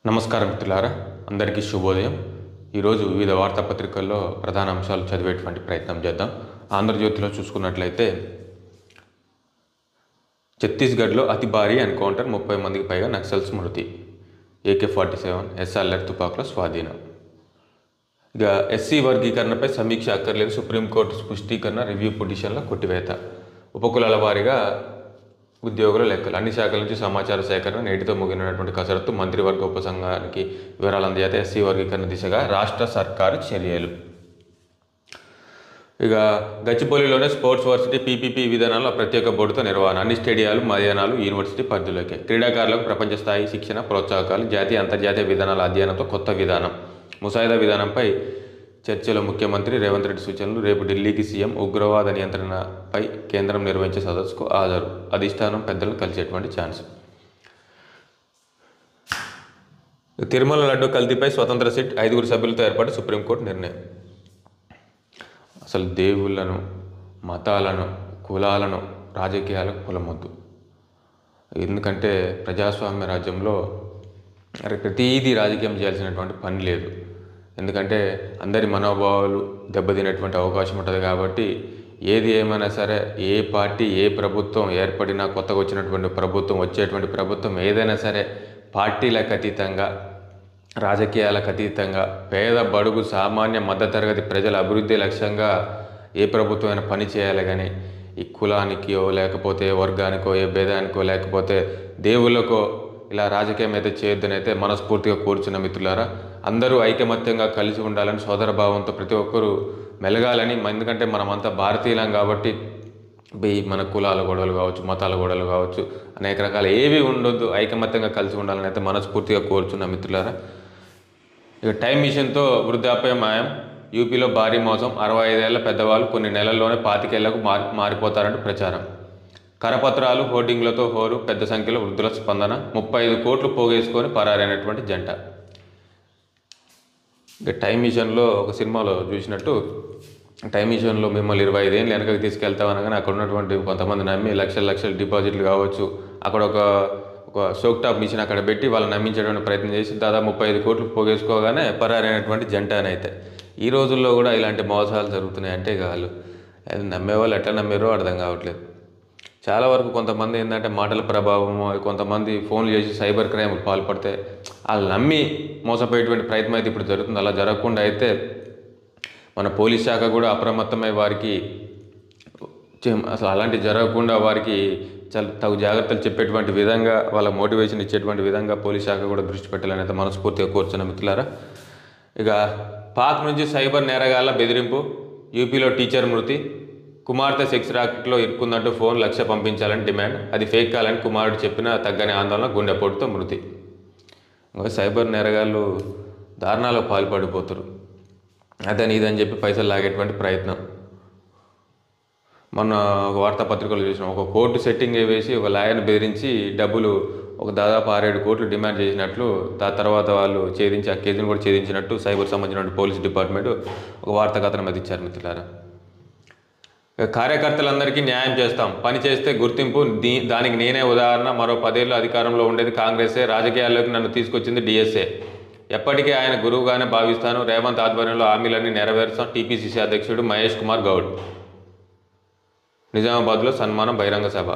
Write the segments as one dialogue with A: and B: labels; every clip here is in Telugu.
A: నమస్కారం మిత్రులారా అందరికీ శుభోదయం ఈరోజు వివిధ వార్తాపత్రికల్లో ప్రధాన అంశాలు చదివేటువంటి ప్రయత్నం చేద్దాం ఆంధ్రజ్యోతిలో చూసుకున్నట్లయితే ఛత్తీస్గఢ్లో అతి భారీ ఎన్కౌంటర్ ముప్పై మందికి పైగా నక్సల్స్ మృతి ఏకే ఫార్టీ సెవెన్ ఎస్ఆర్ఎల్ తుపాకుల స్వాధీనం ఇక ఎస్సీ వర్గీకరణపై సమీక్ష అక్కర్లేదు సుప్రీంకోర్టు స్పష్టీకరణ రివ్యూ పిటిషన్ల కొట్టివేత ఉపకులాల వారీగా ఉద్యోగుల లెక్కలు అన్ని శాఖల నుంచి సమాచార సేకరణ నేటితో ముగినటువంటి కసరత్తు మంత్రివర్గ ఉపసంఘానికి వివరాలు అందజేత ఎస్సీ వర్గీకరణ దిశగా రాష్ట్ర సర్కారు చర్యలు ఇక గచ్చిబౌలిలోనే స్పోర్ట్స్ వర్సిటీ పీపీపీ విధానాల ప్రత్యేక బోర్డుతో నిర్వహణ అన్ని స్టేడియాలు మైదానాలు యూనివర్సిటీ పరిధిలోకి క్రీడాకారులకు ప్రపంచ స్థాయి శిక్షణ ప్రోత్సాహకాలు జాతీయ అంతర్జాతీయ విధానాల అధ్యయనంతో కొత్త విధానం ముసాయిదా విధానంపై చర్చలో ముఖ్యమంత్రి రేవంత్ రెడ్డి సూచనలు రేపు ఢిల్లీకి సీఎం ఉగ్రవాద నియంత్రణపై కేంద్రం నిర్వహించే సదస్సుకు హాజరు అధిష్టానం పెద్దలను కలిసేటువంటి ఛాన్స్ తిరుమల లడ్డు కల్తీపై స్వతంత్ర సిట్ ఐదుగురు సభ్యులతో ఏర్పాటు సుప్రీంకోర్టు నిర్ణయం అసలు దేవుళ్ళను మతాలను కులాలను రాజకీయాలకు కులమొద్దు ఎందుకంటే ప్రజాస్వామ్య రాజ్యంలో మరి ప్రతీదీ రాజకీయం చేయాల్సినటువంటి పని లేదు ఎందుకంటే అందరి మనోభావాలు దెబ్బతినేటువంటి అవకాశం ఉంటుంది కాబట్టి ఏది ఏమైనా సరే ఏ పార్టీ ఏ ప్రభుత్వం ఏర్పడినా కొత్తగా వచ్చినటువంటి ప్రభుత్వం వచ్చేటువంటి ప్రభుత్వం ఏదైనా సరే పార్టీలకు అతీతంగా రాజకీయాలకు అతీతంగా పేద బడుగు సామాన్య మధ్యతరగతి ప్రజల అభివృద్ధి లక్ష్యంగా ఏ ప్రభుత్వమైనా పని చేయాలి కానీ ఈ కులానికో లేకపోతే వర్గానికో ఏ భేదానికో లేకపోతే దేవుళ్ళకో ఇలా రాజకీయం అయితే చేయొద్దని అయితే మనస్ఫూర్తిగా కోరుచున్న మిత్రులారా అందరూ ఐకమత్యంగా కలిసి ఉండాలని సోదర భావంతో ప్రతి ఒక్కరూ మెలగాలని ఎందుకంటే మనమంతా భారతీయులం కాబట్టి ఈ మన కులాల గొడవలు కావచ్చు మతాల గొడవలు కావచ్చు అనేక రకాల ఏవి ఉండొద్దు ఐకమత్యంగా కలిసి ఉండాలని అయితే మనస్ఫూర్తిగా కోరుచున్న మిత్రులారా ఇక టైం మిషన్తో వృద్ధాప్య మాయం యూపీలో భారీ మోసం అరవై ఐదేళ్ల పెద్దవాళ్ళు కొన్ని నెలల్లోనే పాతికేళ్లకు మారి మారిపోతారంటూ ప్రచారం కరపత్రాలు హోర్డింగ్లతో హోరు పెద్ద సంఖ్యలో వృద్ధుల స్పందన ముప్పై ఐదు కోట్లు పోగేసుకొని పరారైనటువంటి జంట ఇక టైం మిషన్లో ఒక సినిమాలో చూసినట్టు టైం మిషన్లో మిమ్మల్ని ఇరవై ఐదేళ్ళు వెనకకి తీసుకెళ్తాం అనగానే అక్కడ ఉన్నటువంటి కొంతమంది నమ్మి లక్షల లక్షల డిపాజిట్లు కావచ్చు అక్కడ ఒక ఒక సోక్ టాప్ మిషన్ అక్కడ పెట్టి వాళ్ళని నమ్మించేటువంటి ప్రయత్నం చేసి దాదాపు ముప్పై ఐదు కోట్లు పోగేసుకోగానే పరారైనటువంటి జంట అని అయితే ఈ రోజుల్లో కూడా ఇలాంటి మోసాలు జరుగుతున్నాయి అంటే ఇక వాళ్ళు అది నమ్మేవాళ్ళు ఎట్లా నమ్మారో అర్థం కావట్లేదు చాలా వరకు కొంతమంది ఏంటంటే మాటల ప్రభావం కొంతమంది ఫోన్లు చేసి సైబర్ క్రైమ్ పాల్పడితే వాళ్ళు నమ్మి మోసపోయేటువంటి ప్రయత్నం అయితే ఇప్పుడు జరుగుతుంది అలా జరగకుండా అయితే మన పోలీస్ శాఖ కూడా అప్రమత్తమై వారికి చే- అసలు అలాంటి జరగకుండా వారికి చాలా తగు జాగ్రత్తలు చెప్పేటువంటి విధంగా వాళ్ళ మోటివేషన్ ఇచ్చేటువంటి విధంగా పోలీస్ శాఖ కూడా దృష్టి పెట్టాలని అయితే మనస్ఫూర్తిగా కోరుచున్న మిత్రులారా ఇక పాక్ నుంచి సైబర్ నేరగాళ్ల బెదిరింపు యూపీలో టీచర్ మృతి కుమార్తె సెక్స్ రాకెట్లో ఇరుక్కుందంటూ ఫోన్ లక్ష పంపించాలని డిమాండ్ అది ఫేక్ కాలని కుమారుడు చెప్పిన తగ్గని ఆందోళన గుండెపోటుతో మృతి ఇంకా సైబర్ నేరగాళ్ళు దారుణాలకు పాల్పడిపోతారు అదని ఇదని చెప్పి పైసలు లాగేటువంటి ప్రయత్నం మొన్న ఒక వార్తాపత్రికలు చూసినాం ఒక కోర్టు సెట్టింగ్ వేసి ఒక లాయర్ని బెదిరించి డబ్బులు ఒక దాదాపు ఆరేడు కోట్లు డిమాండ్ చేసినట్లు దా తర్వాత వాళ్ళు ఛేదించి ఆ కేసును కూడా ఛేదించినట్టు సైబర్ సంబంధించిన పోలీస్ డిపార్ట్మెంట్ ఒక వార్తా కథనం అది ఇచ్చారు మిత్రులారా ఇక కార్యకర్తలందరికీ న్యాయం చేస్తాం పని చేస్తే గుర్తింపు దీ దానికి నేనే ఉదాహరణ మరో పదేళ్ళు అధికారంలో ఉండేది కాంగ్రెసే రాజకీయాల్లోకి నన్ను తీసుకొచ్చింది డిఎస్ఏ ఎప్పటికీ ఆయన గురువుగానే భావిస్తాను రేవంత్ ఆధ్వర్యంలో హామీలన్నీ నెరవేరుస్తాం టీపీసీసీ అధ్యక్షుడు మహేష్ కుమార్ గౌడ్ నిజామాబాద్లో సన్మానం బహిరంగ సభ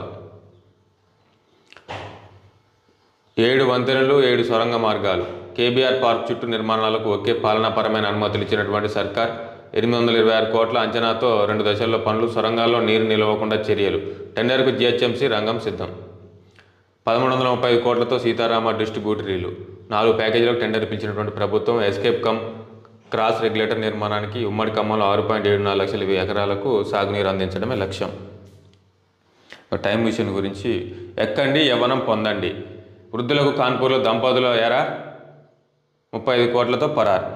A: ఏడు వంతెనలు ఏడు సొరంగ మార్గాలు కేబీఆర్ పార్క్ చుట్టూ నిర్మాణాలకు ఒకే పాలనాపరమైన అనుమతులు ఇచ్చినటువంటి సర్కార్ ఎనిమిది వందల ఇరవై ఆరు కోట్ల అంచనాతో రెండు దశల్లో పనులు సొరంగాల్లో నీరు నిలవకుండా చర్యలు టెండర్కు జిహెచ్ఎంసీ రంగం సిద్ధం పదమూడు వందల ముప్పై ఐదు కోట్లతో సీతారామ డిస్ట్రిబ్యూటరీలు నాలుగు ప్యాకేజీలకు టెండర్ పిలిచినటువంటి ప్రభుత్వం ఎస్కేప్ కమ్ క్రాస్ రెగ్యులేటర్ నిర్మాణానికి ఉమ్మడి ఖమ్మంలో ఆరు పాయింట్ ఏడు నాలుగు లక్షల ఎకరాలకు సాగునీరు అందించడమే లక్ష్యం ఒక టైం మిషన్ గురించి ఎక్కండి యవ్వనం పొందండి వృద్ధులకు కాన్పూర్లో దంపతుల ఎరా ముప్పై ఐదు కోట్లతో పరారు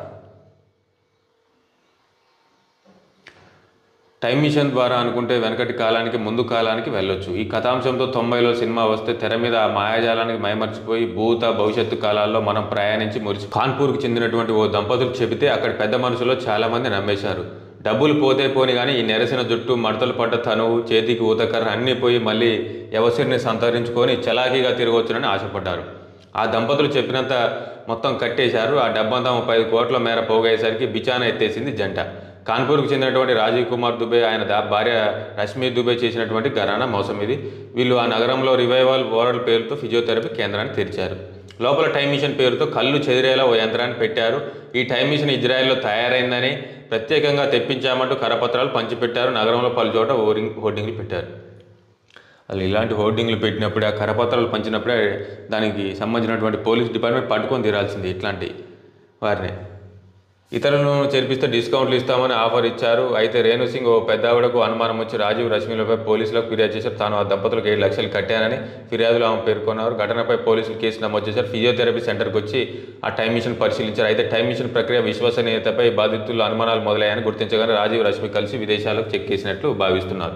A: టైం మిషన్ ద్వారా అనుకుంటే వెనకటి కాలానికి ముందు కాలానికి వెళ్ళొచ్చు ఈ కథాంశంతో తొంభైలో సినిమా వస్తే తెర మీద ఆ మాయాజాలానికి మైమర్చిపోయి భూత భవిష్యత్తు కాలాల్లో మనం ప్రయాణించి మురిసి కాన్పూర్కి చెందినటువంటి ఓ దంపతులు చెబితే అక్కడ పెద్ద మనుషులో చాలామంది నమ్మేశారు డబ్బులు పోతే పోని కానీ ఈ నెరసిన జుట్టు మడతలు పడ్డ తనువు చేతికి ఊతకర్ర అన్నీ పోయి మళ్ళీ యవసిరిని సంతరించుకొని చలాకీగా తిరగవచ్చునని ఆశపడ్డారు ఆ దంపతులు చెప్పినంత మొత్తం కట్టేశారు ఆ డబ్బంతా ముప్పై ఐదు కోట్ల మేర పోగయ్యేసరికి బిచాన ఎత్తేసింది జంట కాన్పూర్కు చెందినటువంటి రాజీవ్ కుమార్ దుబే ఆయన దా- భార్య రష్మి దుబే చేసినటువంటి ఘరానా మోసం ఇది వీళ్ళు ఆ నగరంలో రివైవల్ వరల్డ్ పేరుతో ఫిజియోథెరపీ కేంద్రాన్ని తెరిచారు లోపల టైం మిషన్ పేరుతో కళ్ళు చెదిరేలా ఓ యంత్రాన్ని పెట్టారు ఈ టైం మిషన్ ఇజ్రాయెల్లో తయారైందని ప్రత్యేకంగా తెప్పించామంటూ కరపత్రాలు పంచిపెట్టారు నగరంలో పలు చోట హోర్డింగ్ హోర్డింగ్లు పెట్టారు అసలు ఇలాంటి హోర్డింగ్లు పెట్టినప్పుడే ఆ కరపత్రాలు పంచినప్పుడే దానికి సంబంధించినటువంటి పోలీస్ డిపార్ట్మెంట్ పట్టుకొని తీరాల్సింది ఇట్లాంటి వారిని ఇతరులను చేర్పిస్తే డిస్కౌంట్లు ఇస్తామని ఆఫర్ ఇచ్చారు అయితే రేణు సింగ్ ఓ పెద్దావిడకు అనుమానం వచ్చి రాజీవ్ రశ్మిలపై పోలీసులకు ఫిర్యాదు చేశారు తాను ఆ దంపతులకు ఏడు లక్షలు కట్టానని ఫిర్యాదులో ఆమె పేర్కొన్నారు ఘటనపై పోలీసులు కేసు నమోదు చేశారు ఫిజియోథెరపీ సెంటర్కి వచ్చి ఆ టైం మిషన్ పరిశీలించారు అయితే టైం మిషన్ ప్రక్రియ విశ్వసనీయతపై బాధితులు అనుమానాలు మొదలయ్యాయని గుర్తించగానే రాజీవ్ రశ్మి కలిసి విదేశాలకు చెక్ చేసినట్లు భావిస్తున్నారు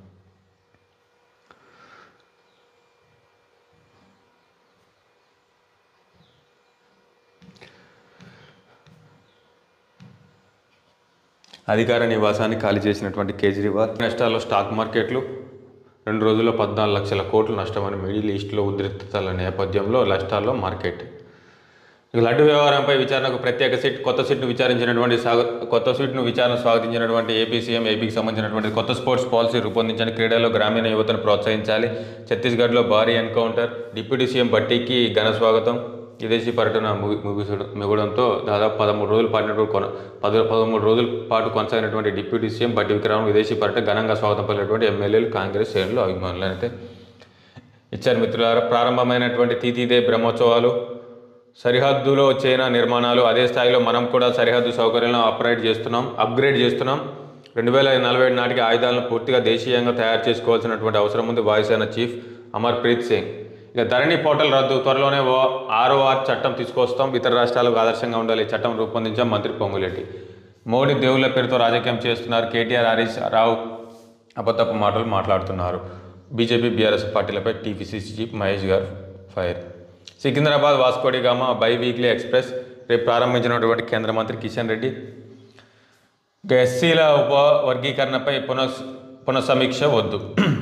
A: అధికార నివాసాన్ని ఖాళీ చేసినటువంటి కేజ్రీవాల్ నష్టాల్లో స్టాక్ మార్కెట్లు రెండు రోజుల్లో పద్నాలుగు లక్షల కోట్లు నష్టమని మిడిల్ ఈస్ట్లో ఉద్రిక్తతల నేపథ్యంలో నష్టాల్లో మార్కెట్ ఇక లడ్డు వ్యవహారంపై విచారణకు ప్రత్యేక సిట్ కొత్త సిట్ను విచారించినటువంటి సాగ కొత్త సిట్ను విచారణ స్వాగతించినటువంటి ఏపీ సీఎం ఏపీకి సంబంధించినటువంటి కొత్త స్పోర్ట్స్ పాలసీ రూపొందించని క్రీడల్లో గ్రామీణ యువతను ప్రోత్సహించాలి ఛత్తీస్గఢ్లో భారీ ఎన్కౌంటర్ డిప్యూటీ సీఎం భట్టీకి ఘన స్వాగతం విదేశీ పర్యటన ముగి ముగిసడం మిగడంతో దాదాపు పదమూడు రోజుల పాటు కొన పద పదమూడు రోజుల పాటు కొనసాగినటువంటి డిప్యూటీ సీఎం బట్టి విక్రమం విదేశీ పర్యటన ఘనంగా స్వాగతం పలికినటువంటి ఎమ్మెల్యేలు కాంగ్రెస్ శ్రేణులు అభిమానులు అయితే ఇచ్చారు మిత్రులారా ప్రారంభమైనటువంటి తీతీదే బ్రహ్మోత్సవాలు సరిహద్దులో చైనా నిర్మాణాలు అదే స్థాయిలో మనం కూడా సరిహద్దు సౌకర్యాలను అప్గ్రేడ్ చేస్తున్నాం అప్గ్రేడ్ చేస్తున్నాం రెండు వేల నలభై ఏడు నాటికి ఆయుధాలను పూర్తిగా దేశీయంగా తయారు చేసుకోవాల్సినటువంటి అవసరం ఉంది వాయుసేన చీఫ్ అమర్ప్రీత్ సింగ్ ఇక ధరణి పోర్టల్ రద్దు త్వరలోనే ఓ ఆర్ఓఆర్ చట్టం తీసుకొస్తాం ఇతర రాష్ట్రాలకు ఆదర్శంగా ఉండాలి ఈ చట్టం రూపొందించాం మంత్రి పొంగులేటి మోడీ దేవుళ్ళ పేరుతో రాజకీయం చేస్తున్నారు కేటీఆర్ హరీష్ రావు అబద్ధపు మాటలు మాట్లాడుతున్నారు బీజేపీ బీఆర్ఎస్ పార్టీలపై TPCC chief Mahesh garu fire Secunderabad Vasco da Gama biweekly express రేపు ప్రారంభించినటువంటి కేంద్ర మంత్రి కిషన్ రెడ్డి ఇక ఎస్సీల ఉప వర్గీకరణపై పునః పునఃసమీక్ష వద్దు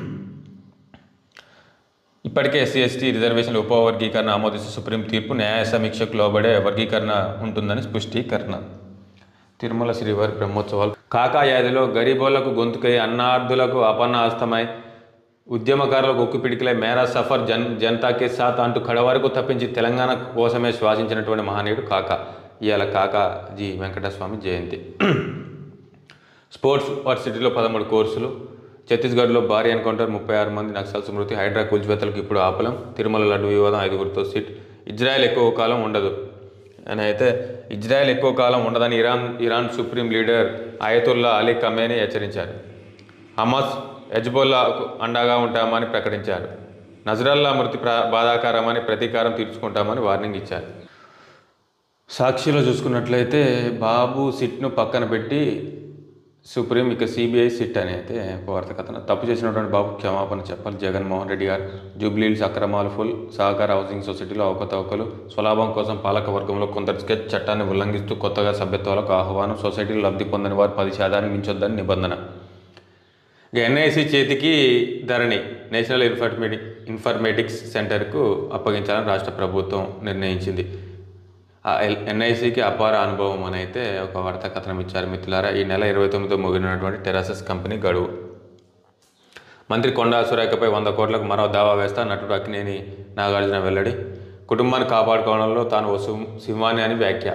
A: ఇప్పటికే ఎస్సీ ఎస్టీ రిజర్వేషన్ల ఉపవర్గీకరణ ఆమోదిస్తూ సుప్రీం తీర్పు న్యాయ సమీక్షకు లోబడే వర్గీకరణ ఉంటుందని స్పష్టీకరణ తిరుమల శ్రీవారి బ్రహ్మోత్సవాలు కాకాయాదిలో గరీబోళ్లకు గొంతుకై అన్నార్థులకు అపన్నాస్తమై ఉద్యమకారులకు ఉక్కు పిడికిలై మేరా సఫర్ జన్ జనతాకే సాత్ అంటూ కడ వరకు తప్పించి తెలంగాణ కోసమే శ్వాసించినటువంటి మహనీయుడు కాకా ఇవాళ కాకాజీ వెంకటస్వామి జయంతి స్పోర్ట్స్ యూనివర్సిటీలో పదమూడు కోర్సులు ఛత్తీస్గఢ్లో భారీ ఎన్కౌంటర్ ముప్పై ఆరు మంది నక్సల్ స్మృతి హైడ్రా కూల్చివేతలకు ఇప్పుడు ఆపలం తిరుమల లడ్డు వివాదం ఐదుగురితో సిట్ ఇజ్రాయెల్ ఎక్కువ కాలం ఉండదు అని అయితే ఇజ్రాయెల్ ఎక్కువ కాలం ఉండదని Iran Iran supreme leader Ayatollah Ali Khamenei హెచ్చరించారు హమాస్ హెజ్బోల్లాకు అండగా ఉంటామని ప్రకటించారు నజరల్లా మృతి ప్ర బాధాకరమని ప్రతీకారం తీర్చుకుంటామని వార్నింగ్ ఇచ్చారు సాక్షిలో చూసుకున్నట్లయితే బాబు సిట్ను పక్కన పెట్టి సుప్రీం ఇక సిబిఐ సిట్ అని అయితే ఒక వార్త కథన తప్పు చేసినటువంటి బాబు క్షమాపణ చెప్పాలి జగన్మోహన్ రెడ్డి గారు జూబ్లీహిల్స్ అక్రమాలు ఫుల్ సహకార హౌసింగ్ సొసైటీలో అవకతవకలు స్వలాభం కోసం పాలక వర్గంలో కొందరు స్కెచ్ చట్టాన్ని ఉల్లంఘిస్తూ కొత్తగా సభ్యత్వాలకు ఆహ్వానం సొసైటీలో లబ్ధి పొందని వారు పది శాతానికి మించొద్దని నిబంధన ఇక ఎన్ఐసి చేతికి ధరణి నేషనల్ ఇన్ఫర్మేటిక్ ఇన్ఫర్మేటిక్స్ సెంటర్కు అప్పగించాలని రాష్ట్ర ప్రభుత్వం నిర్ణయించింది ఆ ఎల్ ఎన్ఐసికి అపార అనుభవం అని అయితే ఒక వార్తా కథనం ఇచ్చారు మిత్రులారా ఈ నెల ఇరవై తొమ్మిదితో ముగినటువంటి టెరాసెస్ కంపెనీ గడువు మంత్రి కొండా సురేఖపై వంద కోట్లకు మరో దావా వేస్తా నటుడు అక్కినేని నాగార్జున వెల్లడి కుటుంబాన్ని కాపాడుకోవడంలో తాను ఓ సింహ- సింహాన్ని అని వ్యాఖ్య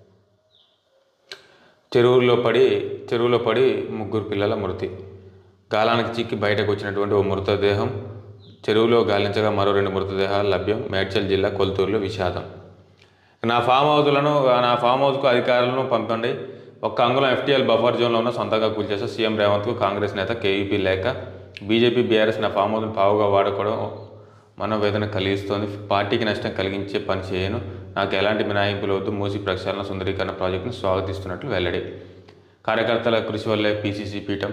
A: చెరువుల్లో పడి చెరువులో పడి ముగ్గురు పిల్లల మృతి గాలానికి చిక్కి బయటకు వచ్చినటువంటి ఓ మృతదేహం చెరువులో గాలించగా మరో రెండు మృతదేహాలు లభ్యం మేడ్చల్ జిల్లా కొల్తూరులో విషాదం నా ఫామ్ హౌస్లను నా ఫామ్ హౌస్కు అధికారులను పంపండి ఒక్క అంగుళం ఎఫ్టీఎల్ బఫర్ జోన్లో ఉన్న సొంతంగా కూల్చేస్తే సీఎం రేవంత్కు కాంగ్రెస్ నేత కేవీపీ లేక బీజేపీ బీఆర్ఎస్ నా ఫామ్ హౌస్ను పావుగా వాడుకోవడం మనోవేదన కలిగిస్తోంది పార్టీకి నష్టం కలిగించే పని చేయను నాకు ఎలాంటి మినహాయింపులు వద్దు మూసి ప్రక్షాళన సుందరీకరణ ప్రాజెక్టును స్వాగతిస్తున్నట్లు వెల్లడి కార్యకర్తల కృషి వల్లే పీసీసీ పీఠం